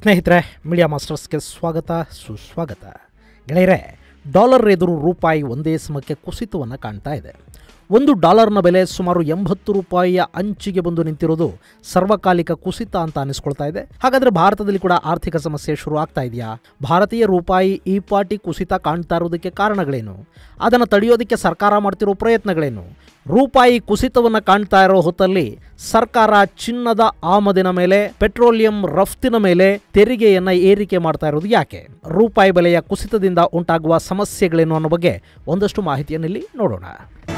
ಸ್ನೇಹಿತರೆ ಮೀಡಿಯಾ ಮಾಸ್ಟರ್ಸ್ಗೆ ಸ್ವಾಗತ ಸುಸ್ವಾಗತ ಗೆಳೆಯರೆ ಡಾಲರ್ ಎದುರು ರೂಪಾಯಿ ಒಂದೇ ಸಮಕ್ಕೆ ಕುಸಿತವನ್ನು ಕಾಣ್ತಾ ಇದೆ ಒಂದು ಡಾಲರ್ನ ಬೆಲೆ ಸುಮಾರು ಎಂಬತ್ತು ರೂಪಾಯಿಯ ಅಂಚಿಗೆ ಬಂದು ನಿಂತಿರೋದು ಸರ್ವಕಾಲಿಕ ಕುಸಿತ ಅಂತ ಅನಿಸ್ಕೊಳ್ತಾ ಇದೆ ಹಾಗಾದ್ರೆ ಭಾರತದಲ್ಲಿ ಕೂಡ ಆರ್ಥಿಕ ಸಮಸ್ಯೆ ಶುರು ಆಗ್ತಾ ಇದೆಯಾ ಭಾರತೀಯ ರೂಪಾಯಿ ಈ ಪಾಟಿ ಕುಸಿತ ಕಾಣ್ತಾ ಇರೋದಕ್ಕೆ ಕಾರಣಗಳೇನು ಅದನ್ನು ತಡೆಯೋದಕ್ಕೆ ಸರ್ಕಾರ ಮಾಡ್ತಿರೋ ಪ್ರಯತ್ನಗಳೇನು ರೂಪಾಯಿ ಕುಸಿತವನ್ನು ಕಾಣ್ತಾ ಇರೋ ಹೊತ್ತಲ್ಲಿ ಸರ್ಕಾರ ಚಿನ್ನದ ಆಮದಿನ ಮೇಲೆ ಪೆಟ್ರೋಲಿಯಂ ರಫ್ತಿನ ಮೇಲೆ ತೆರಿಗೆಯನ್ನ ಏರಿಕೆ ಮಾಡ್ತಾ ಇರೋದು ಯಾಕೆ ರೂಪಾಯಿ ಬೆಲೆಯ ಕುಸಿತದಿಂದ ಉಂಟಾಗುವ ಸಮಸ್ಯೆಗಳೇನು ಅನ್ನೋ ಬಗ್ಗೆ ಒಂದಷ್ಟು ಮಾಹಿತಿಯನ್ನು ಇಲ್ಲಿ ನೋಡೋಣ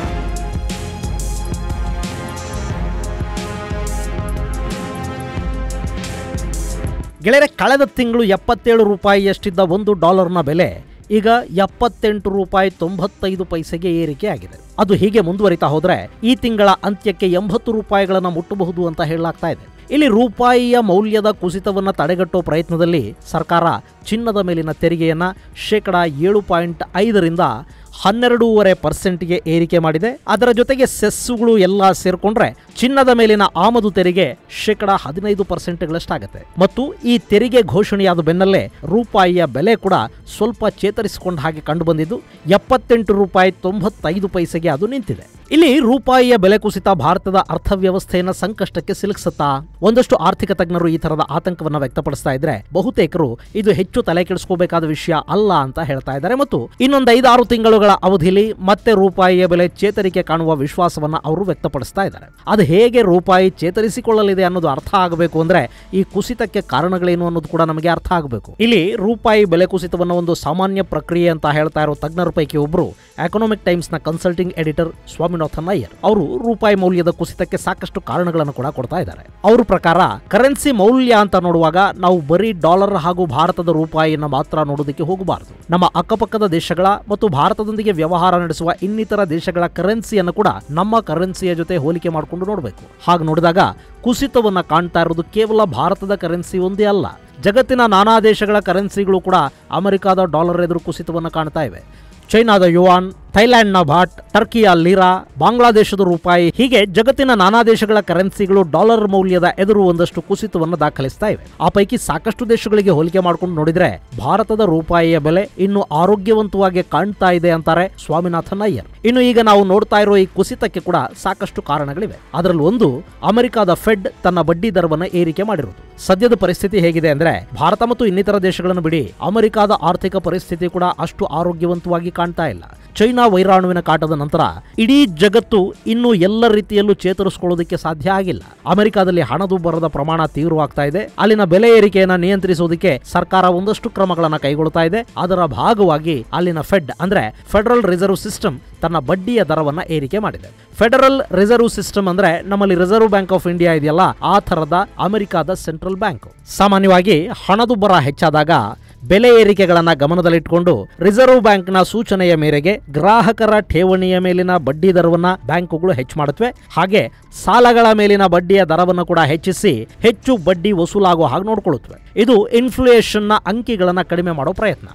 ಗೆಳೆಯರೆ ಕಳೆದ ತಿಂಗಳು ಎಪ್ಪತ್ತೇಳು ರೂಪಾಯಿಯಷ್ಟಿದ್ದ ಒಂದು ಡಾಲರ್ನ ಬೆಲೆ ಈಗ ಎಪ್ಪತ್ತೆಂಟು ರೂಪಾಯಿ ತೊಂಬತ್ತೈದು ಪೈಸೆಗೆ ಏರಿಕೆ ಆಗಿದೆ ಅದು ಹೀಗೆ ಮುಂದುವರಿತಾ ಹೋದ್ರೆ ಈ ತಿಂಗಳ ಅಂತ್ಯಕ್ಕೆ ಎಂಬತ್ತು ರೂಪಾಯಿಗಳನ್ನು ಮುಟ್ಟಬಹುದು ಅಂತ ಹೇಳಲಾಗ್ತಾ ಇದೆ ಇಲ್ಲಿ ರೂಪಾಯಿಯ ಮೌಲ್ಯದ ಕುಸಿತವನ್ನು ತಡೆಗಟ್ಟುವ ಪ್ರಯತ್ನದಲ್ಲಿ ಸರ್ಕಾರ ಚಿನ್ನದ ಮೇಲಿನ ತೆರಿಗೆಯನ್ನ ಶೇಕಡ ಏಳು ಪಾಯಿಂಟ್ ಐದರಿಂದ ಹನ್ನೆರಡೂವರೆ ಪರ್ಸೆಂಟ್ಗೆ ಏರಿಕೆ ಮಾಡಿದೆ ಅದರ ಜೊತೆಗೆ ಸೆಸ್ಸುಗಳು ಎಲ್ಲ ಸೇರಿಕೊಂಡ್ರೆ ಚಿನ್ನದ ಮೇಲಿನ ಆಮದು ತೆರಿಗೆ ಶೇಕಡ ಹದಿನೈದು ಪರ್ಸೆಂಟ್ಗಳಷ್ಟಾಗತ್ತೆ ಮತ್ತು ಈ ತೆರಿಗೆ ಘೋಷಣೆಯಾದ ಬೆನ್ನಲ್ಲೇ ರೂಪಾಯಿಯ ಬೆಲೆ ಕೂಡ ಸ್ವಲ್ಪ ಚೇತರಿಸಿಕೊಂಡ ಹಾಗೆ ಕಂಡುಬಂದಿದ್ದು ಎಪ್ಪತ್ತೆಂಟು ರೂಪಾಯಿ ತೊಂಬತ್ತೈದು ಪೈಸೆಗೆ ಅದು ನಿಂತಿದೆ ಇಲ್ಲಿ ರೂಪಾಯಿಯ ಬೆಲೆ ಕುಸಿತ ಭಾರತದ ಅರ್ಥವ್ಯವಸ್ಥೆಯನ್ನ ಸಂಕಷ್ಟಕ್ಕೆ ಸಿಲುಕಿಸುತ್ತಾ ಒಂದಷ್ಟು ಆರ್ಥಿಕ ತಜ್ಞರು ಈ ತರದ ಆತಂಕವನ್ನ ವ್ಯಕ್ತಪಡಿಸ್ತಾ ಇದ್ರೆ ಬಹುತೇಕರು ಇದು ಹೆಚ್ಚು ತಲೆ ಕೆಡಿಸ್ಕೋಬೇಕಾದ ವಿಷಯ ಅಲ್ಲ ಅಂತ ಹೇಳ್ತಾ ಇದ್ದಾರೆ ಮತ್ತು ಇನ್ನೊಂದು ಐದಾರು ತಿಂಗಳುಗಳ ಅವಧಿಯಲ್ಲಿ ಮತ್ತೆ ರೂಪಾಯಿಯ ಬೆಲೆ ಚೇತರಿಕೆ ಕಾಣುವ ವಿಶ್ವಾಸವನ್ನ ಅವರು ವ್ಯಕ್ತಪಡಿಸ್ತಾ ಇದ್ದಾರೆ ಅದು ಹೇಗೆ ರೂಪಾಯಿ ಚೇತರಿಸಿಕೊಳ್ಳಲಿದೆ ಅನ್ನೋದು ಅರ್ಥ ಆಗಬೇಕು ಅಂದ್ರೆ ಈ ಕುಸಿತಕ್ಕೆ ಕಾರಣಗಳೇನು ಅನ್ನೋದು ಕೂಡ ನಮಗೆ ಅರ್ಥ ಆಗಬೇಕು ಇಲ್ಲಿ ರೂಪಾಯಿ ಬೆಲೆ ಕುಸಿತವನ್ನು ಒಂದು ಸಾಮಾನ್ಯ ಪ್ರಕ್ರಿಯೆ ಅಂತ ಹೇಳ್ತಾ ಇರೋ ತಜ್ಞರ ಪೈಕಿ ಒಬ್ಬರು ಎಕನಾಮಿಕ್ ಟೈಮ್ಸ್ ನ ಕನ್ಸಲ್ಟಿಂಗ್ ಎಡಿಟರ್ ಸ್ವಾಮಿನಾಥನ್ ಅಯ್ಯರ್ ಅವರು ರೂಪಾಯಿ ಮೌಲ್ಯದ ಕುಸಿತಕ್ಕೆ ಸಾಕಷ್ಟು ಕಾರಣಗಳನ್ನು ಕೂಡ ಕೊಡ್ತಾ ಇದ್ದಾರೆ ಅವ್ರ ಪ್ರಕಾರ ಕರೆನ್ಸಿ ಮೌಲ್ಯ ಅಂತ ನೋಡುವಾಗ ನಾವು ಬರೀ ಡಾಲರ್ ಹಾಗೂ ಭಾರತದ ರೂಪಾಯಿಯನ್ನ ಮಾತ್ರ ನೋಡೋದಕ್ಕೆ ಹೋಗಬಾರದು ನಮ್ಮ ಅಕ್ಕಪಕ್ಕದ ದೇಶಗಳ ಮತ್ತು ಭಾರತದೊಂದಿಗೆ ವ್ಯವಹಾರ ನಡೆಸುವ ಇನ್ನಿತರ ದೇಶಗಳ ಕರೆನ್ಸಿಯನ್ನು ಕೂಡ ನಮ್ಮ ಕರೆನ್ಸಿಯ ಜೊತೆ ಹೋಲಿಕೆ ಮಾಡಿಕೊಂಡು ನೋಡಬೇಕು ಹಾಗೆ ನೋಡಿದಾಗ ಕುಸಿತವನ್ನ ಕಾಣ್ತಾ ಇರೋದು ಕೇವಲ ಭಾರತದ ಕರೆನ್ಸಿ ಒಂದೇ ಅಲ್ಲ ಜಗತ್ತಿನ ನಾನಾ ದೇಶಗಳ ಕರೆನ್ಸಿಗಳು ಕೂಡ ಅಮೆರಿಕಾದ ಡಾಲರ್ ಎದುರು ಕುಸಿತವನ್ನು ಕಾಣ್ತಾ ಇವೆ ಚೈನಾದ ಯುವಾನ್ ಥೈಲ್ಯಾಂಡ್ನ ಬಾಟ್ ಟರ್ಕಿಯ ಲೀರಾ ಬಾಂಗ್ಲಾದೇಶದ ರೂಪಾಯಿ ಹೀಗೆ ಜಗತ್ತಿನ ನಾನಾ ದೇಶಗಳ ಕರೆನ್ಸಿಗಳು ಡಾಲರ್ ಮೌಲ್ಯದ ಎದುರು ಒಂದಷ್ಟು ಕುಸಿತವನ್ನು ದಾಖಲಿಸ್ತಾ ಇವೆ ಆ ಪೈಕಿ ಸಾಕಷ್ಟು ದೇಶಗಳಿಗೆ ಹೋಲಿಕೆ ಮಾಡ್ಕೊಂಡು ನೋಡಿದ್ರೆ ಭಾರತದ ರೂಪಾಯಿಯ ಬೆಲೆ ಇನ್ನು ಆರೋಗ್ಯವಂತವಾಗಿ ಕಾಣ್ತಾ ಇದೆ ಅಂತಾರೆ ಸ್ವಾಮಿನಾಥನ್ ಅಯ್ಯರ್ ಇನ್ನು ಈಗ ನಾವು ನೋಡ್ತಾ ಇರೋ ಈ ಕುಸಿತಕ್ಕೆ ಕೂಡ ಸಾಕಷ್ಟು ಕಾರಣಗಳಿವೆ ಅದರಲ್ಲಿ ಒಂದು ಅಮೆರಿಕದ ಫೆಡ್ ತನ್ನ ಬಡ್ಡಿ ದರವನ್ನು ಏರಿಕೆ ಮಾಡಿರುವುದು ಸದ್ಯದ ಪರಿಸ್ಥಿತಿ ಹೇಗಿದೆ ಅಂದ್ರೆ ಭಾರತ ಮತ್ತು ಇನ್ನಿತರ ದೇಶಗಳನ್ನು ಬಿಡಿ ಅಮೆರಿಕದ ಆರ್ಥಿಕ ಪರಿಸ್ಥಿತಿ ಕೂಡ ಅಷ್ಟು ಆರೋಗ್ಯವಂತವಾಗಿ ಕಾಣ್ತಾ ಇಲ್ಲ ಚೈನಾ ವೈರಾಣುವಿನ ಕಾಟದ ನಂತರ ಇಡೀ ಜಗತ್ತು ಇನ್ನು ಎಲ್ಲ ರೀತಿಯಲ್ಲೂ ಚೇತರಿಸಿಕೊಳ್ಳೋದಕ್ಕೆ ಸಾಧ್ಯ ಆಗಿಲ್ಲ ಅಮೆರಿಕದಲ್ಲಿ ಹಣದುಬ್ಬರದ ಪ್ರಮಾಣ ತೀವ್ರವಾಗ್ತಾ ಇದೆ ಅಲ್ಲಿನ ಬೆಲೆ ಏರಿಕೆಯನ್ನ ನಿಯಂತ್ರಿಸೋದಕ್ಕೆ ಸರ್ಕಾರ ಒಂದಷ್ಟು ಕ್ರಮಗಳನ್ನ ಕೈಗೊಳ್ತಾ ಇದೆ ಅದರ ಭಾಗವಾಗಿ ಅಲ್ಲಿನ ಫೆಡ್ ಅಂದ್ರೆ ಫೆಡರಲ್ ರಿಸರ್ವ್ ಸಿಸ್ಟಮ್ ತನ್ನ ಬಡ್ಡಿಯ ದರವನ್ನ ಏರಿಕೆ ಮಾಡಿದೆ ಫೆಡರಲ್ ರಿಸರ್ವ್ ಸಿಸ್ಟಮ್ ಅಂದ್ರೆ ನಮ್ಮಲ್ಲಿ ರಿಸರ್ವ್ ಬ್ಯಾಂಕ್ ಆಫ್ ಇಂಡಿಯಾ ಇದೆಯಲ್ಲ ಆ ಥರದ ಅಮೆರಿಕದ ಸೆಂಟ್ರಲ್ ಬ್ಯಾಂಕ್ ಸಾಮಾನ್ಯವಾಗಿ ಹಣದುಬ್ಬರ ಹೆಚ್ಚಾದಾಗ ಬೆಲೆ ಏರಿಕೆಗಳನ್ನು ಗಮನದಲ್ಲಿಟ್ಟುಕೊಂಡು ರಿಸರ್ವ್ ಬ್ಯಾಂಕ್ನ ಸೂಚನೆಯ ಮೇರೆಗೆ ಗ್ರಾಹಕರ ಠೇವಣಿಯ ಮೇಲಿನ ಬಡ್ಡಿ ದರವನ್ನ ಬ್ಯಾಂಕುಗಳು ಹೆಚ್ಚು ಮಾಡುತ್ತವೆ ಹಾಗೆ ಸಾಲಗಳ ಮೇಲಿನ ಬಡ್ಡಿಯ ದರವನ್ನು ಕೂಡ ಹೆಚ್ಚಿಸಿ ಹೆಚ್ಚು ಬಡ್ಡಿ ವಸೂಲಾಗುವ ಹಾಗೆ ನೋಡ್ಕೊಳ್ಳುತ್ತವೆ ಇದು ಇನ್ಫ್ಲೂಯೇಷನ್ನ ಅಂಕಿಗಳನ್ನು ಕಡಿಮೆ ಮಾಡೋ ಪ್ರಯತ್ನ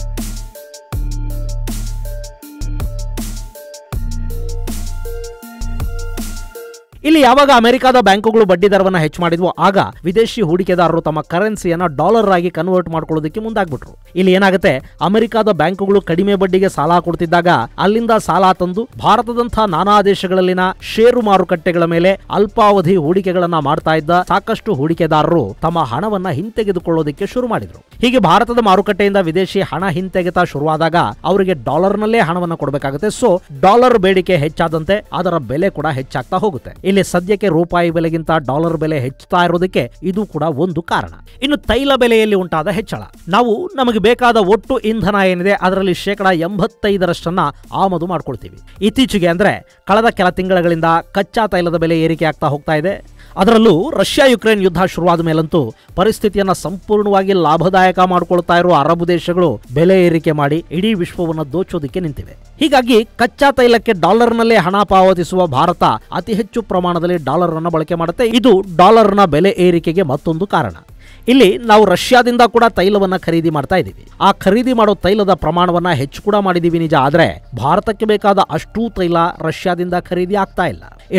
ಇಲ್ಲಿ ಯಾವಾಗ ಅಮೆರಿಕದ ಬ್ಯಾಂಕುಗಳು ಬಡ್ಡಿ ದರವನ್ನು ಹೆಚ್ಚು ಮಾಡಿದ್ವು ಆಗ ವಿದೇಶಿ ಹೂಡಿಕೆದಾರರು ತಮ್ಮ ಕರೆನ್ಸಿಯನ್ನ ಡಾಲರ್ ಆಗಿ ಕನ್ವರ್ಟ್ ಮಾಡ್ಕೊಳ್ಳೋದಕ್ಕೆ ಮುಂದಾಗ್ಬಿಟ್ರು ಇಲ್ಲಿ ಏನಾಗುತ್ತೆ ಅಮೆರಿಕದ ಬ್ಯಾಂಕುಗಳು ಕಡಿಮೆ ಬಡ್ಡಿಗೆ ಸಾಲ ಕೊಡ್ತಿದ್ದಾಗ ಅಲ್ಲಿಂದ ಸಾಲ ತಂದು ಭಾರತದಂತಹ ನಾನಾ ದೇಶಗಳಲ್ಲಿನ ಷೇರು ಮಾರುಕಟ್ಟೆಗಳ ಮೇಲೆ ಅಲ್ಪಾವಧಿ ಹೂಡಿಕೆಗಳನ್ನ ಮಾಡ್ತಾ ಇದ್ದ ಸಾಕಷ್ಟು ಹೂಡಿಕೆದಾರರು ತಮ್ಮ ಹಣವನ್ನ ಹಿಂತೆಗೆದುಕೊಳ್ಳೋದಕ್ಕೆ ಶುರು ಮಾಡಿದ್ರು ಹೀಗೆ ಭಾರತದ ಮಾರುಕಟ್ಟೆಯಿಂದ ವಿದೇಶಿ ಹಣ ಹಿಂತೆಗೆತ ಶುರುವಾದಾಗ ಅವರಿಗೆ ಡಾಲರ್ನಲ್ಲೇ ಹಣವನ್ನು ಕೊಡಬೇಕಾಗುತ್ತೆ ಸೊ ಡಾಲರ್ ಬೇಡಿಕೆ ಹೆಚ್ಚಾದಂತೆ ಅದರ ಬೆಲೆ ಕೂಡ ಹೆಚ್ಚಾಗ್ತಾ ಹೋಗುತ್ತೆ ಇಲ್ಲಿ ಸದ್ಯಕ್ಕೆ ರೂಪಾಯಿ ಬೆಲೆಗಿಂತ ಡಾಲರ್ ಬೆಲೆ ಹೆಚ್ಚುತ್ತಾ ಇರೋದಕ್ಕೆ ಇದು ಕೂಡ ಒಂದು ಕಾರಣ ಇನ್ನು ತೈಲ ಬೆಲೆಯಲ್ಲಿ ಉಂಟಾದ ಹೆಚ್ಚಳ ನಾವು ನಮಗೆ ಬೇಕಾದ ಒಟ್ಟು ಇಂಧನ ಏನಿದೆ ಅದರಲ್ಲಿ ಶೇಕಡ ಎಂಬತ್ತೈದರಷ್ಟನ್ನ ಆಮದು ಮಾಡ್ಕೊಳ್ತೀವಿ ಇತ್ತೀಚೆಗೆ ಅಂದ್ರೆ ಕಳೆದ ಕೆಲ ತಿಂಗಳುಗಳಿಂದ ಕಚ್ಚಾ ತೈಲದ ಬೆಲೆ ಏರಿಕೆ ಆಗ್ತಾ ಹೋಗ್ತಾ ಇದೆ ಅದರಲ್ಲೂ ರಷ್ಯಾ ಯುಕ್ರೇನ್ ಯುದ್ಧ ಶುರುವಾದ ಮೇಲಂತೂ ಪರಿಸ್ಥಿತಿಯನ್ನ ಸಂಪೂರ್ಣವಾಗಿ ಲಾಭದಾಯಕ ಮಾಡಿಕೊಳ್ತಾ ಇರುವ ಅರಬ್ ದೇಶಗಳು ಬೆಲೆ ಏರಿಕೆ ಮಾಡಿ ಇಡೀ ವಿಶ್ವವನ್ನು ದೋಚೋದಕ್ಕೆ ನಿಂತಿವೆ ಹೀಗಾಗಿ ಕಚ್ಚಾ ತೈಲಕ್ಕೆ ಡಾಲರ್ನಲ್ಲೇ ಹಣ ಪಾವತಿಸುವ ಭಾರತ ಅತಿ ಹೆಚ್ಚು ಪ್ರಮಾಣದಲ್ಲಿ ಡಾಲರ್ ಅನ್ನ ಬಳಕೆ ಮಾಡುತ್ತೆ ಇದು ಡಾಲರ್ನ ಬೆಲೆ ಏರಿಕೆಗೆ ಮತ್ತೊಂದು ಕಾರಣ ಇಲ್ಲಿ ನಾವು ರಷ್ಯಾದಿಂದ ಕೂಡ ತೈಲವನ್ನ ಖರೀದಿ ಮಾಡ್ತಾ ಇದ್ದೀವಿ ಆ ಖರೀದಿ ಮಾಡೋ ತೈಲದ ಪ್ರಮಾಣವನ್ನ ಹೆಚ್ಚು ಕೂಡ ಮಾಡಿದೀವಿ ನಿಜ ಆದ್ರೆ ಭಾರತಕ್ಕೆ ಬೇಕಾದ ಅಷ್ಟೂ ತೈಲ ರಷ್ಯಾದಿಂದ ಖರೀದಿ ಆಗ್ತಾ ಇಲ್ಲ ಇರಾಕ್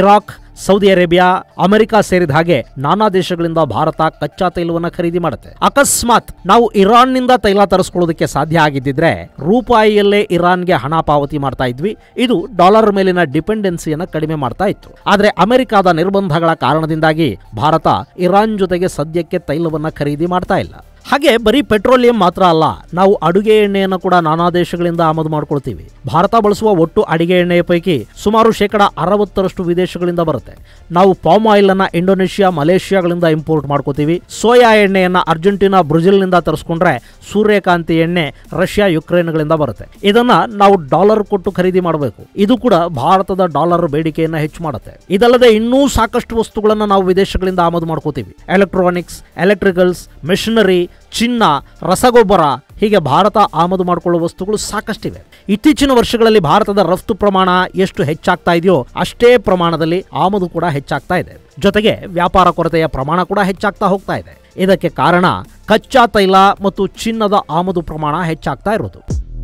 ಸೌದಿ ಅರೇಬಿಯಾ ಅಮೆರಿಕ ಸೇರಿದ ಹಾಗೆ ನಾನಾ ದೇಶಗಳಿಂದ ಭಾರತ ಕಚ್ಚಾ ತೈಲವನ್ನ ಖರೀದಿ ಮಾಡುತ್ತೆ ಅಕಸ್ಮಾತ್ ನಾವು ಇರಾನ್ನಿಂದ ತೈಲ ತರಿಸ್ಕೊಳ್ಳೋದಕ್ಕೆ ಸಾಧ್ಯ ಆಗಿದ್ದಿದ್ರೆ ರೂಪಾಯಿಯಲ್ಲೇ ಇರಾನ್ಗೆ ಹಣ ಪಾವತಿ ಮಾಡ್ತಾ ಇದ್ವಿ ಇದು ಡಾಲರ್ ಮೇಲಿನ ಡಿಪೆಂಡೆನ್ಸಿಯನ್ನ ಕಡಿಮೆ ಮಾಡ್ತಾ ಇತ್ತು ಆದ್ರೆ ಅಮೆರಿಕದ ನಿರ್ಬಂಧಗಳ ಕಾರಣದಿಂದಾಗಿ ಭಾರತ ಇರಾನ್ ಜೊತೆಗೆ ಸದ್ಯಕ್ಕೆ ತೈಲವನ್ನ ಖರೀದಿ ಮಾಡ್ತಾ ಇಲ್ಲ ಹಾಗೆ ಬರೀ ಪೆಟ್ರೋಲಿಯಂ ಮಾತ್ರ ಅಲ್ಲ ನಾವು ಅಡುಗೆ ಎಣ್ಣೆಯನ್ನು ಕೂಡ ನಾನಾ ದೇಶಗಳಿಂದ ಆಮದು ಮಾಡ್ಕೊಳ್ತೀವಿ ಭಾರತ ಬಳಸುವ ಒಟ್ಟು ಅಡಿಗೆ ಎಣ್ಣೆಯ ಪೈಕಿ ಸುಮಾರು ಶೇಕಡ ಅರವತ್ತರಷ್ಟು ವಿದೇಶಗಳಿಂದ ಬರುತ್ತೆ ನಾವು ಪಾಮ್ ಆಯಿಲ್ ಅನ್ನ ಇಂಡೋನೇಷ್ಯಾ ಮಲೇಷ್ಯಾಗಳಿಂದ ಇಂಪೋರ್ಟ್ ಮಾಡ್ಕೋತೀವಿ ಸೋಯಾ ಎಣ್ಣೆಯನ್ನ ಅರ್ಜೆಂಟೀನಾ ಬ್ರೆಜಿಲ್ನಿಂದ ತರಿಸ್ಕೊಂಡ್ರೆ ಸೂರ್ಯಕಾಂತಿ ಎಣ್ಣೆ ರಷ್ಯಾ ಯುಕ್ರೇನ್ಗಳಿಂದ ಬರುತ್ತೆ ಇದನ್ನ ನಾವು ಡಾಲರ್ ಕೊಟ್ಟು ಖರೀದಿ ಮಾಡಬೇಕು ಇದು ಕೂಡ ಭಾರತದ ಡಾಲರ್ ಬೇಡಿಕೆಯನ್ನ ಹೆಚ್ಚು ಮಾಡುತ್ತೆ ಇದಲ್ಲದೆ ಇನ್ನೂ ಸಾಕಷ್ಟು ವಸ್ತುಗಳನ್ನು ನಾವು ವಿದೇಶಗಳಿಂದ ಆಮದು ಮಾಡ್ಕೋತೀವಿ ಎಲೆಕ್ಟ್ರಾನಿಕ್ಸ್ ಎಲೆಕ್ಟ್ರಿಕಲ್ಸ್ ಮೆಷಿನರಿ ಚಿನ್ನ ರಸಗೊಬ್ಬರ ಹೀಗೆ ಭಾರತ ಆಮದು ಮಾಡಿಕೊಳ್ಳುವ ವಸ್ತುಗಳು ಸಾಕಷ್ಟಿವೆ ಇತ್ತೀಚಿನ ವರ್ಷಗಳಲ್ಲಿ ಭಾರತದ ರಫ್ತು ಪ್ರಮಾಣ ಎಷ್ಟು ಹೆಚ್ಚಾಗ್ತಾ ಇದೆಯೋ ಅಷ್ಟೇ ಪ್ರಮಾಣದಲ್ಲಿ ಆಮದು ಕೂಡ ಹೆಚ್ಚಾಗ್ತಾ ಇದೆ ಜೊತೆಗೆ ವ್ಯಾಪಾರ ಕೊರತೆಯ ಪ್ರಮಾಣ ಕೂಡ ಹೆಚ್ಚಾಗ್ತಾ ಹೋಗ್ತಾ ಇದೆ ಇದಕ್ಕೆ ಕಾರಣ ಕಚ್ಚಾ ತೈಲ ಮತ್ತು ಚಿನ್ನದ ಆಮದು ಪ್ರಮಾಣ ಹೆಚ್ಚಾಗ್ತಾ ಇರೋದು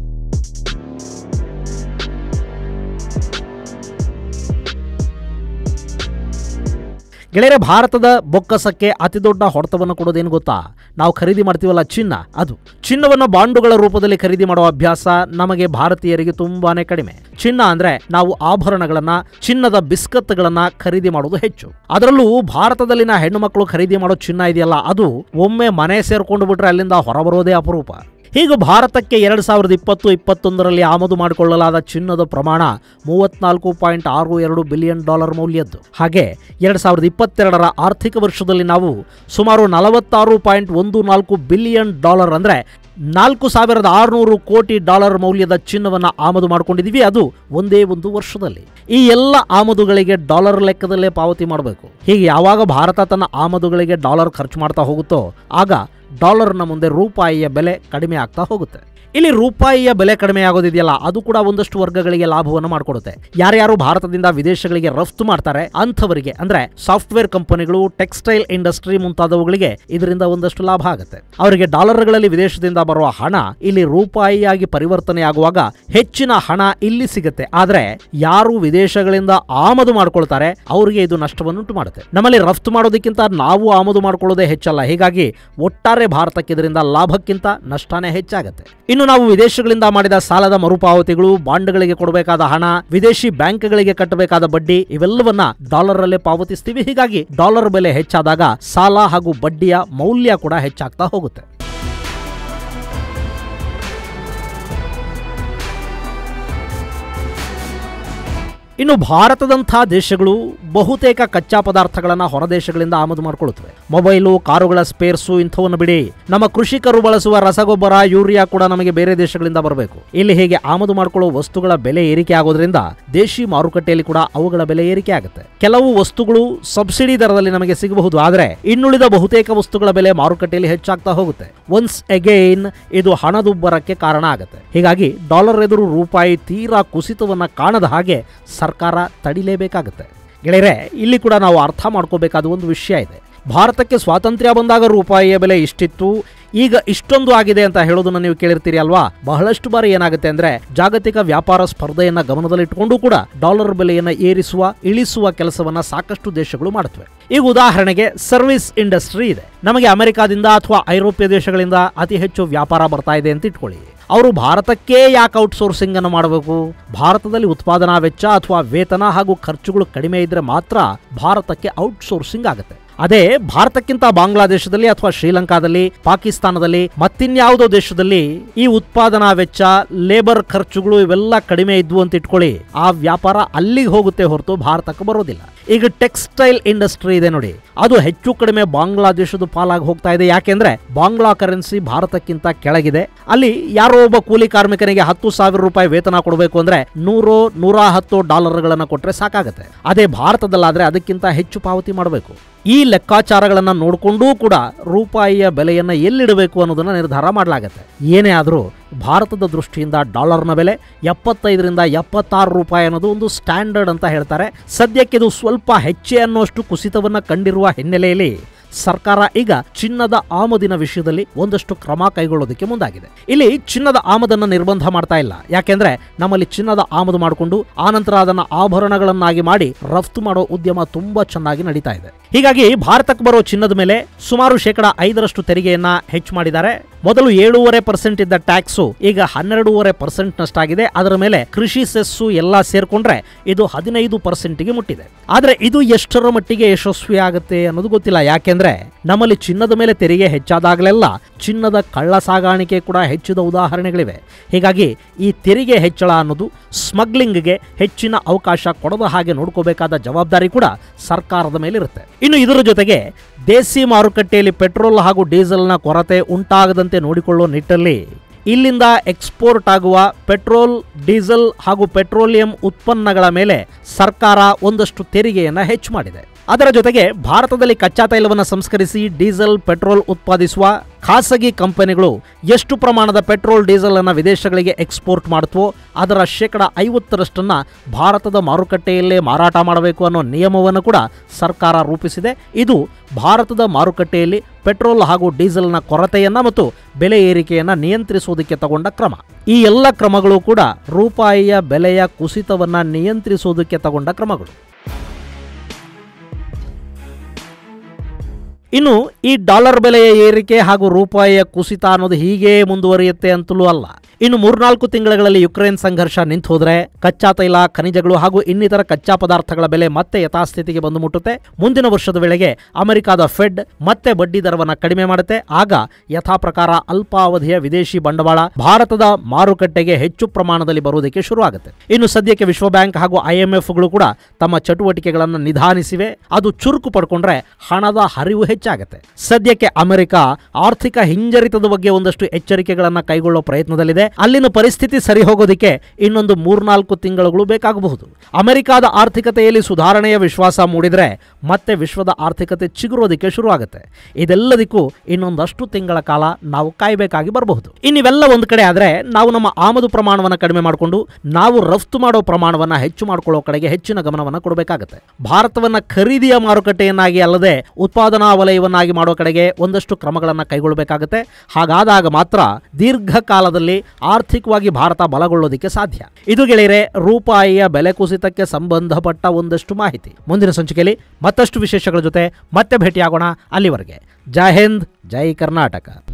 ಗೆಳೆಯರೆ ಭಾರತದ ಬೊಕ್ಕಸಕ್ಕೆ ಅತಿ ದೊಡ್ಡ ಹೊಡೆತವನ್ನು ಕೊಡೋದೇನು ಗೊತ್ತಾ ನಾವು ಖರೀದಿ ಮಾಡ್ತೀವಲ್ಲ ಚಿನ್ನ ಅದು ಚಿನ್ನವನ್ನು ಬಾಂಡುಗಳ ರೂಪದಲ್ಲಿ ಖರೀದಿ ಮಾಡುವ ಅಭ್ಯಾಸ ನಮಗೆ ಭಾರತೀಯರಿಗೆ ತುಂಬಾನೇ ಕಡಿಮೆ ಚಿನ್ನ ಅಂದ್ರೆ ನಾವು ಆಭರಣಗಳನ್ನ ಚಿನ್ನದ ಬಿಸ್ಕತ್ಗಳನ್ನ ಖರೀದಿ ಮಾಡೋದು ಹೆಚ್ಚು ಅದರಲ್ಲೂ ಭಾರತದಲ್ಲಿನ ಹೆಣ್ಣು ಮಕ್ಕಳು ಖರೀದಿ ಮಾಡೋ ಚಿನ್ನ ಇದೆಯಲ್ಲ ಅದು ಒಮ್ಮೆ ಮನೆ ಸೇರ್ಕೊಂಡು ಬಿಟ್ರೆ ಅಲ್ಲಿಂದ ಹೊರಬರೋದೇ ಅಪರೂಪ ಹೀಗೆ ಭಾರತಕ್ಕೆ ಎರಡು ಸಾವಿರದ ಇಪ್ಪತ್ತು ಇಪ್ಪತ್ತೊಂದರಲ್ಲಿ ಆಮದು ಮಾಡಿಕೊಳ್ಳಲಾದ ಚಿನ್ನದ ಪ್ರಮಾಣ ಮೂವತ್ನಾಲ್ಕು ಪಾಯಿಂಟ್ ಆರು ಎರಡು ಬಿಲಿಯನ್ ಡಾಲರ್ ಮೌಲ್ಯದ್ದು ಹಾಗೆ ಎರಡು ಸಾವಿರದ ಇಪ್ಪತ್ತೆರಡರ ಆರ್ಥಿಕ ವರ್ಷದಲ್ಲಿ ನಾವು ಸುಮಾರು ನಲವತ್ತಾರು ಪಾಯಿಂಟ್ ಒಂದು ನಾಲ್ಕು ಬಿಲಿಯನ್ ಡಾಲರ್ ಅಂದರೆ ನಾಲ್ಕು ಸಾವಿರದ ಆರುನೂರು ಕೋಟಿ ಡಾಲರ್ ಮೌಲ್ಯದ ಚಿನ್ನವನ್ನು ಆಮದು ಮಾಡಿಕೊಂಡಿದ್ದೀವಿ ಅದು ಒಂದೇ ಒಂದು ವರ್ಷದಲ್ಲಿ ಈ ಎಲ್ಲ ಆಮದುಗಳಿಗೆ ಡಾಲರ್ ಲೆಕ್ಕದಲ್ಲೇ ಪಾವತಿ ಮಾಡಬೇಕು ಹೀಗೆ ಯಾವಾಗ ಭಾರತ ತನ್ನ ಆಮದುಗಳಿಗೆ ಡಾಲರ್ ಖರ್ಚು ಮಾಡ್ತಾ ಹೋಗುತ್ತೋ ಆಗ ಡಾಲರ್ನ ಮುಂದೆ ರೂಪಾಯಿಯ ಬೆಲೆ ಕಡಿಮೆ ಆಗ್ತಾ ಹೋಗುತ್ತೆ ಇಲ್ಲಿ ರೂಪಾಯಿಯ ಬೆಲೆ ಕಡಿಮೆ ಆಗೋದಿದೆಯಲ್ಲ ಅದು ಕೂಡ ಒಂದಷ್ಟು ವರ್ಗಗಳಿಗೆ ಲಾಭವನ್ನು ಮಾಡಿಕೊಡುತ್ತೆ ಯಾರ್ಯಾರು ಭಾರತದಿಂದ ವಿದೇಶಗಳಿಗೆ ರಫ್ತು ಮಾಡ್ತಾರೆ ಅಂಥವರಿಗೆ ಅಂದ್ರೆ ಸಾಫ್ಟ್ವೇರ್ ಕಂಪನಿಗಳು ಟೆಕ್ಸ್ಟೈಲ್ ಇಂಡಸ್ಟ್ರಿ ಮುಂತಾದವುಗಳಿಗೆ ಇದರಿಂದ ಒಂದಷ್ಟು ಲಾಭ ಆಗುತ್ತೆ ಅವರಿಗೆ ಡಾಲರ್ಗಳಲ್ಲಿ ವಿದೇಶದಿಂದ ಬರುವ ಹಣ ಇಲ್ಲಿ ರೂಪಾಯಿಯಾಗಿ ಪರಿವರ್ತನೆ ಆಗುವಾಗ ಹೆಚ್ಚಿನ ಹಣ ಇಲ್ಲಿ ಸಿಗುತ್ತೆ ಆದ್ರೆ ಯಾರು ವಿದೇಶಗಳಿಂದ ಆಮದು ಮಾಡ್ಕೊಳ್ತಾರೆ ಅವರಿಗೆ ಇದು ನಷ್ಟವನ್ನುಂಟು ಮಾಡುತ್ತೆ ನಮ್ಮಲ್ಲಿ ರಫ್ತು ಮಾಡೋದಕ್ಕಿಂತ ನಾವು ಆಮದು ಮಾಡ್ಕೊಳ್ಳೋದೇ ಹೆಚ್ಚಲ್ಲ ಹೀಗಾಗಿ ಒಟ್ಟಾರೆ ಭಾರತಕ್ಕೆ ಇದರಿಂದ ಲಾಭಕ್ಕಿಂತ ನಷ್ಟನೇ ಹೆಚ್ಚಾಗುತ್ತೆ ಇನ್ನು ನಾವು ವಿದೇಶಗಳಿಂದ ಮಾಡಿದ ಸಾಲದ ಮರುಪಾವತಿಗಳು ಬಾಂಡ್ಗಳಿಗೆ ಕೊಡಬೇಕಾದ ಹಣ ವಿದೇಶಿ ಬ್ಯಾಂಕ್ಗಳಿಗೆ ಕಟ್ಟಬೇಕಾದ ಬಡ್ಡಿ ಇವೆಲ್ಲವನ್ನ ಡಾಲರ್ ಅಲ್ಲೇ ಪಾವತಿಸ್ತೀವಿ ಹೀಗಾಗಿ ಡಾಲರ್ ಬೆಲೆ ಹೆಚ್ಚಾದಾಗ ಸಾಲ ಹಾಗೂ ಬಡ್ಡಿಯ ಮೌಲ್ಯ ಕೂಡ ಹೆಚ್ಚಾಗ್ತಾ ಹೋಗುತ್ತೆ ಇನ್ನು ಭಾರತದಂಥ ದೇಶಗಳು ಬಹುತೇಕ ಕಚ್ಚಾ ಪದಾರ್ಥಗಳನ್ನು ಹೊರದೇಶಗಳಿಂದ ಆಮದು ಮಾಡಿಕೊಳ್ಳುತ್ತವೆ ಮೊಬೈಲು ಕಾರುಗಳ ಸ್ಪೇರ್ಸು ಇಂಥವನ್ನು ಬಿಡಿ ನಮ್ಮ ಕೃಷಿಕರು ಬಳಸುವ ರಸಗೊಬ್ಬರ ಯೂರಿಯಾ ಕೂಡ ನಮಗೆ ಬೇರೆ ದೇಶಗಳಿಂದ ಬರಬೇಕು ಇಲ್ಲಿ ಹೀಗೆ ಆಮದು ಮಾಡಿಕೊಳ್ಳುವ ವಸ್ತುಗಳ ಬೆಲೆ ಏರಿಕೆ ಆಗೋದ್ರಿಂದ ದೇಶಿ ಮಾರುಕಟ್ಟೆಯಲ್ಲಿ ಕೂಡ ಅವುಗಳ ಬೆಲೆ ಏರಿಕೆ ಆಗುತ್ತೆ ಕೆಲವು ವಸ್ತುಗಳು ಸಬ್ಸಿಡಿ ದರದಲ್ಲಿ ನಮಗೆ ಸಿಗಬಹುದು ಆದರೆ ಇನ್ನುಳಿದ ಬಹುತೇಕ ವಸ್ತುಗಳ ಬೆಲೆ ಮಾರುಕಟ್ಟೆಯಲ್ಲಿ ಹೆಚ್ಚಾಗ್ತಾ ಹೋಗುತ್ತೆ ಒನ್ಸ್ ಅಗೈನ್ ಇದು ಹಣದುಬ್ಬರಕ್ಕೆ ಕಾರಣ ಆಗುತ್ತೆ ಹೀಗಾಗಿ ಡಾಲರ್ ಎದುರು ರೂಪಾಯಿ ತೀರಾ ಕುಸಿತವನ್ನ ಕಾಣದ ಹಾಗೆ ಸರ್ಕಾರ ತಡಿಲೇಬೇಕಾಗುತ್ತೆ ಗೆಳೆಯರೆ ಇಲ್ಲಿ ಕೂಡ ನಾವು ಅರ್ಥ ಮಾಡ್ಕೋಬೇಕಾದ ಒಂದು ವಿಷಯ ಇದೆ ಭಾರತಕ್ಕೆ ಸ್ವಾತಂತ್ರ್ಯ ಬಂದಾಗ ರೂಪಾಯಿಯ ಬೆಲೆ ಇಷ್ಟಿತ್ತು ಈಗ ಇಷ್ಟೊಂದು ಆಗಿದೆ ಅಂತ ಹೇಳೋದನ್ನ ನೀವು ಕೇಳಿರ್ತೀರಿ ಅಲ್ವಾ ಬಹಳಷ್ಟು ಬಾರಿ ಏನಾಗುತ್ತೆ ಅಂದ್ರೆ ಜಾಗತಿಕ ವ್ಯಾಪಾರ ಸ್ಪರ್ಧೆಯನ್ನ ಗಮನದಲ್ಲಿಟ್ಟುಕೊಂಡು ಕೂಡ ಡಾಲರ್ ಬೆಲೆಯನ್ನ ಏರಿಸುವ ಇಳಿಸುವ ಕೆಲಸವನ್ನ ಸಾಕಷ್ಟು ದೇಶಗಳು ಮಾಡುತ್ತವೆ ಈಗ ಉದಾಹರಣೆಗೆ ಸರ್ವಿಸ್ ಇಂಡಸ್ಟ್ರಿ ಇದೆ ನಮಗೆ ಅಮೆರಿಕಾದಿಂದ ಅಥವಾ ಐರೋಪ್ಯ ದೇಶಗಳಿಂದ ಅತಿ ಹೆಚ್ಚು ವ್ಯಾಪಾರ ಬರ್ತಾ ಇದೆ ಅಂತ ಇಟ್ಕೊಳ್ಳಿ ಅವರು ಭಾರತಕ್ಕೆ ಯಾಕೆ ಔಟ್ಸೋರ್ಸಿಂಗ್ ಅನ್ನು ಮಾಡಬೇಕು ಭಾರತದಲ್ಲಿ ಉತ್ಪಾದನಾ ವೆಚ್ಚ ಅಥವಾ ವೇತನ ಹಾಗೂ ಖರ್ಚುಗಳು ಕಡಿಮೆ ಇದ್ರೆ ಮಾತ್ರ ಭಾರತಕ್ಕೆ ಔಟ್ಸೋರ್ಸಿಂಗ್ ಆಗುತ್ತೆ ಅದೇ ಭಾರತಕ್ಕಿಂತ ಬಾಂಗ್ಲಾದೇಶದಲ್ಲಿ ಅಥವಾ ಶ್ರೀಲಂಕಾದಲ್ಲಿ ಪಾಕಿಸ್ತಾನದಲ್ಲಿ ಮತ್ತಿನ್ಯಾವುದೋ ದೇಶದಲ್ಲಿ ಈ ಉತ್ಪಾದನಾ ವೆಚ್ಚ ಲೇಬರ್ ಖರ್ಚುಗಳು ಇವೆಲ್ಲ ಕಡಿಮೆ ಇದ್ವು ಅಂತ ಇಟ್ಕೊಳ್ಳಿ ಆ ವ್ಯಾಪಾರ ಅಲ್ಲಿಗೆ ಹೋಗುತ್ತೆ ಹೊರತು ಭಾರತಕ್ಕೆ ಬರೋದಿಲ್ಲ ಈಗ ಟೆಕ್ಸ್ಟೈಲ್ ಇಂಡಸ್ಟ್ರಿ ಇದೆ ನೋಡಿ ಅದು ಹೆಚ್ಚು ಕಡಿಮೆ ಬಾಂಗ್ಲಾದೇಶದ ಪಾಲಾಗಿ ಹೋಗ್ತಾ ಇದೆ ಯಾಕೆಂದ್ರೆ ಬಾಂಗ್ಲಾ ಕರೆನ್ಸಿ ಭಾರತಕ್ಕಿಂತ ಕೆಳಗಿದೆ ಅಲ್ಲಿ ಯಾರೋ ಒಬ್ಬ ಕೂಲಿ ಕಾರ್ಮಿಕನಿಗೆ ಹತ್ತು ಸಾವಿರ ರೂಪಾಯಿ ವೇತನ ಕೊಡಬೇಕು ಅಂದ್ರೆ ನೂರು ನೂರ ಹತ್ತು ಡಾಲರ್ಗಳನ್ನ ಕೊಟ್ರೆ ಸಾಕಾಗುತ್ತೆ ಅದೇ ಭಾರತದಲ್ಲಾದ್ರೆ ಅದಕ್ಕಿಂತ ಹೆಚ್ಚು ಪಾವತಿ ಮಾಡಬೇಕು ಈ ಲೆಕ್ಕಾಚಾರಗಳನ್ನ ನೋಡಿಕೊಂಡೂ ಕೂಡ ರೂಪಾಯಿಯ ಬೆಲೆಯನ್ನ ಎಲ್ಲಿಡಬೇಕು ಅನ್ನೋದನ್ನ ನಿರ್ಧಾರ ಮಾಡಲಾಗುತ್ತೆ ಏನೇ ಆದರೂ ಭಾರತದ ದೃಷ್ಟಿಯಿಂದ ಡಾಲರ್ನ ಬೆಲೆ ಎಪ್ಪತ್ತೈದರಿಂದ ಎಪ್ಪತ್ತಾರು ರೂಪಾಯಿ ಅನ್ನೋದು ಒಂದು ಸ್ಟ್ಯಾಂಡರ್ಡ್ ಅಂತ ಹೇಳ್ತಾರೆ ಸದ್ಯಕ್ಕೆ ಇದು ಸ್ವಲ್ಪ ಹೆಚ್ಚೆ ಅನ್ನುವಷ್ಟು ಕುಸಿತವನ್ನ ಕಂಡಿರುವ ಹಿನ್ನೆಲೆಯಲ್ಲಿ ಸರ್ಕಾರ ಈಗ ಚಿನ್ನದ ಆಮದಿನ ವಿಷಯದಲ್ಲಿ ಒಂದಷ್ಟು ಕ್ರಮ ಕೈಗೊಳ್ಳೋದಕ್ಕೆ ಮುಂದಾಗಿದೆ ಇಲ್ಲಿ ಚಿನ್ನದ ಆಮದನ್ನು ನಿರ್ಬಂಧ ಮಾಡ್ತಾ ಇಲ್ಲ ಯಾಕೆಂದ್ರೆ ನಮ್ಮಲ್ಲಿ ಚಿನ್ನದ ಆಮದು ಮಾಡಿಕೊಂಡು ಆನಂತರ ಅದನ್ನ ಆಭರಣಗಳನ್ನಾಗಿ ಮಾಡಿ ರಫ್ತು ಮಾಡೋ ಉದ್ಯಮ ತುಂಬಾ ಚೆನ್ನಾಗಿ ನಡೀತಾ ಇದೆ ಹೀಗಾಗಿ ಭಾರತಕ್ಕೆ ಬರೋ ಚಿನ್ನದ ಮೇಲೆ ಸುಮಾರು ಶೇಕಡ ಐದರಷ್ಟು ತೆರಿಗೆಯನ್ನ ಹೆಚ್ಚು ಮಾಡಿದ್ದಾರೆ ಮೊದಲು ಏಳೂವರೆ ಪರ್ಸೆಂಟ್ ಇದ್ದ ಟ್ಯಾಕ್ಸು ಈಗ ಹನ್ನೆರಡೂವರೆ ಪರ್ಸೆಂಟ್ ನಷ್ಟಾಗಿದೆ ಅದರ ಮೇಲೆ ಕೃಷಿ ಸೆಸ್ಸು ಎಲ್ಲ ಸೇರ್ಕೊಂಡ್ರೆ ಇದು ಹದಿನೈದು ಪರ್ಸೆಂಟ್ಗೆ ಮುಟ್ಟಿದೆ ಆದ್ರೆ ಇದು ಎಷ್ಟರ ಮಟ್ಟಿಗೆ ಯಶಸ್ವಿ ಆಗುತ್ತೆ ಅನ್ನೋದು ಗೊತ್ತಿಲ್ಲ ಯಾಕೆಂದ್ರೆ ನಮ್ಮಲ್ಲಿ ಚಿನ್ನದ ಮೇಲೆ ತೆರಿಗೆ ಹೆಚ್ಚಾದಾಗಲೆಲ್ಲ ಚಿನ್ನದ ಕಳ್ಳ ಸಾಗಾಣಿಕೆ ಕೂಡ ಹೆಚ್ಚಿದ ಉದಾಹರಣೆಗಳಿವೆ ಹೀಗಾಗಿ ಈ ತೆರಿಗೆ ಹೆಚ್ಚಳ ಅನ್ನೋದು ಸ್ಮಗ್ಲಿಂಗ್ಗೆ ಹೆಚ್ಚಿನ ಅವಕಾಶ ಕೊಡದ ಹಾಗೆ ನೋಡ್ಕೋಬೇಕಾದ ಜವಾಬ್ದಾರಿ ಕೂಡ ಸರ್ಕಾರದ ಮೇಲಿರುತ್ತೆ ಇನ್ನು ಇದರ ಜೊತೆಗೆ ದೇಸಿ ಮಾರುಕಟ್ಟೆಯಲ್ಲಿ ಪೆಟ್ರೋಲ್ ಹಾಗೂ ಡೀಸೆಲ್ನ ಕೊರತೆ ಉಂಟಾಗದಂತೆ ನೋಡಿಕೊಳ್ಳುವ ನಿಟ್ಟಲ್ಲಿ ಇಲ್ಲಿಂದ ಎಕ್ಸ್ಪೋರ್ಟ್ ಆಗುವ ಪೆಟ್ರೋಲ್ ಡೀಸೆಲ್ ಹಾಗೂ ಪೆಟ್ರೋಲಿಯಂ ಉತ್ಪನ್ನಗಳ ಮೇಲೆ ಸರ್ಕಾರ ಒಂದಷ್ಟು ತೆರಿಗೆಯನ್ನು ಹೆಚ್ಚು ಮಾಡಿದೆ ಅದರ ಜೊತೆಗೆ ಭಾರತದಲ್ಲಿ ಕಚ್ಚಾ ತೈಲವನ್ನು ಸಂಸ್ಕರಿಸಿ ಡೀಸೆಲ್ ಪೆಟ್ರೋಲ್ ಉತ್ಪಾದಿಸುವ ಖಾಸಗಿ ಕಂಪನಿಗಳು ಎಷ್ಟು ಪ್ರಮಾಣದ ಪೆಟ್ರೋಲ್ ಡೀಸೆಲ್ ಅನ್ನು ವಿದೇಶಗಳಿಗೆ ಎಕ್ಸ್ಪೋರ್ಟ್ ಮಾಡುತ್ತವೋ ಅದರ ಶೇಕಡ ಐವತ್ತರಷ್ಟನ್ನ ಭಾರತದ ಮಾರುಕಟ್ಟೆಯಲ್ಲೇ ಮಾರಾಟ ಮಾಡಬೇಕು ಅನ್ನೋ ನಿಯಮವನ್ನು ಕೂಡ ಸರ್ಕಾರ ರೂಪಿಸಿದೆ ಇದು ಭಾರತದ ಮಾರುಕಟ್ಟೆಯಲ್ಲಿ ಪೆಟ್ರೋಲ್ ಹಾಗೂ ಡೀಸೆಲ್ನ ಕೊರತೆಯನ್ನ ಮತ್ತು ಬೆಲೆ ಏರಿಕೆಯನ್ನ ನಿಯಂತ್ರಿಸುವುದಕ್ಕೆ ತಗೊಂಡ ಕ್ರಮ ಈ ಎಲ್ಲ ಕ್ರಮಗಳು ಕೂಡ ರೂಪಾಯಿಯ ಬೆಲೆಯ ಕುಸಿತವನ್ನ ನಿಯಂತ್ರಿಸುವುದಕ್ಕೆ ತಗೊಂಡ ಕ್ರಮಗಳು ಇನ್ನು ಈ ಡಾಲರ್ ಬೆಲೆಯ ಏರಿಕೆ ಹಾಗೂ ರೂಪಾಯಿಯ ಕುಸಿತ ಅನ್ನೋದು ಹೀಗೆ ಮುಂದುವರಿಯುತ್ತೆ ಅಂತಲೂ ಅಲ್ಲ ಇನ್ನು ಮೂರ್ನಾಲ್ಕು ತಿಂಗಳಲ್ಲಿ ಯುಕ್ರೇನ್ ಸಂಘರ್ಷ ನಿಂತು ಹೋದ್ರೆ ಕಚ್ಚಾ ತೈಲ ಖನಿಜಗಳು ಹಾಗೂ ಇನ್ನಿತರ ಕಚ್ಚಾ ಪದಾರ್ಥಗಳ ಬೆಲೆ ಮತ್ತೆ ಯಥಾಸ್ಥಿತಿಗೆ ಬಂದು ಮುಟ್ಟುತ್ತೆ ಮುಂದಿನ ವರ್ಷದ ವೇಳೆಗೆ ಅಮೆರಿಕದ ಫೆಡ್ ಮತ್ತೆ ಬಡ್ಡಿ ದರವನ್ನು ಕಡಿಮೆ ಮಾಡುತ್ತೆ ಆಗ ಯಥಾ ಪ್ರಕಾರ ಅಲ್ಪಾವಧಿಯ ವಿದೇಶಿ ಬಂಡವಾಳ ಭಾರತದ ಮಾರುಕಟ್ಟೆಗೆ ಹೆಚ್ಚು ಪ್ರಮಾಣದಲ್ಲಿ ಬರುವುದಕ್ಕೆ ಶುರುವಾಗುತ್ತೆ ಇನ್ನು ಸದ್ಯಕ್ಕೆ ವಿಶ್ವ ಬ್ಯಾಂಕ್ ಹಾಗೂ ಐಎಂಎಫ್ಗಳು ಕೂಡ ತಮ್ಮ ಚಟುವಟಿಕೆಗಳನ್ನು ನಿಧಾನಿಸಿವೆ ಅದು ಚುರುಕು ಪಡ್ಕೊಂಡ್ರೆ ಹಣದ ಹರಿವು ಹೆಚ್ಚಾಗುತ್ತೆ ಸದ್ಯಕ್ಕೆ ಅಮೆರಿಕ ಆರ್ಥಿಕ ಹಿಂಜರಿತದ ಬಗ್ಗೆ ಒಂದಷ್ಟು ಎಚ್ಚರಿಕೆಗಳನ್ನು ಕೈಗೊಳ್ಳೋ ಪ್ರಯತ್ನದಲ್ಲಿದೆ ಅಲ್ಲಿನ ಪರಿಸ್ಥಿತಿ ಸರಿ ಹೋಗೋದಕ್ಕೆ ಇನ್ನೊಂದು ಮೂರ್ನಾಲ್ಕು ತಿಂಗಳುಗಳು ಬೇಕಾಗಬಹುದು ಅಮೆರಿಕಾದ ಆರ್ಥಿಕತೆಯಲ್ಲಿ ಸುಧಾರಣೆಯ ವಿಶ್ವಾಸ ಮೂಡಿದ್ರೆ ಮತ್ತೆ ವಿಶ್ವದ ಆರ್ಥಿಕತೆ ಚಿಗುರೋದಕ್ಕೆ ಶುರುವಾಗುತ್ತೆ ಇದೆಲ್ಲದಕ್ಕೂ ಇನ್ನೊಂದಷ್ಟು ತಿಂಗಳ ಕಾಲ ನಾವು ಕಾಯಬೇಕಾಗಿ ಬರಬಹುದು ಇನ್ನಿವೆಲ್ಲ ಒಂದು ಕಡೆ ಆದರೆ ನಾವು ನಮ್ಮ ಆಮದು ಪ್ರಮಾಣವನ್ನು ಕಡಿಮೆ ಮಾಡಿಕೊಂಡು ನಾವು ರಫ್ತು ಮಾಡೋ ಪ್ರಮಾಣವನ್ನು ಹೆಚ್ಚು ಮಾಡ್ಕೊಳ್ಳೋ ಕಡೆಗೆ ಹೆಚ್ಚಿನ ಗಮನವನ್ನು ಕೊಡಬೇಕಾಗುತ್ತೆ ಭಾರತವನ್ನ ಖರೀದಿಯ ಮಾರುಕಟ್ಟೆಯನ್ನಾಗಿ ಅಲ್ಲದೆ ಉತ್ಪಾದನಾ ವಲಯವನ್ನಾಗಿ ಮಾಡೋ ಕಡೆಗೆ ಒಂದಷ್ಟು ಕ್ರಮಗಳನ್ನು ಕೈಗೊಳ್ಳಬೇಕಾಗುತ್ತೆ ಹಾಗಾದಾಗ ಮಾತ್ರ ದೀರ್ಘಕಾಲದಲ್ಲಿ ಆರ್ಥಿಕವಾಗಿ ಭಾರತ ಬಲಗೊಳ್ಳೋದಕ್ಕೆ ಸಾಧ್ಯ ಇದು ಗೆಳೆಯರೆ ರೂಪಾಯಿಯ ಬೆಲೆ ಕುಸಿತಕ್ಕೆ ಸಂಬಂಧಪಟ್ಟ ಒಂದಷ್ಟು ಮಾಹಿತಿ ಮುಂದಿನ ಸಂಚಿಕೆಯಲ್ಲಿ ಮತ್ತಷ್ಟು ವಿಶೇಷಗಳ ಜೊತೆ ಮತ್ತೆ ಭೇಟಿಯಾಗೋಣ ಅಲ್ಲಿವರೆಗೆ ಜೈ ಹಿಂದ್ ಜೈ ಕರ್ನಾಟಕ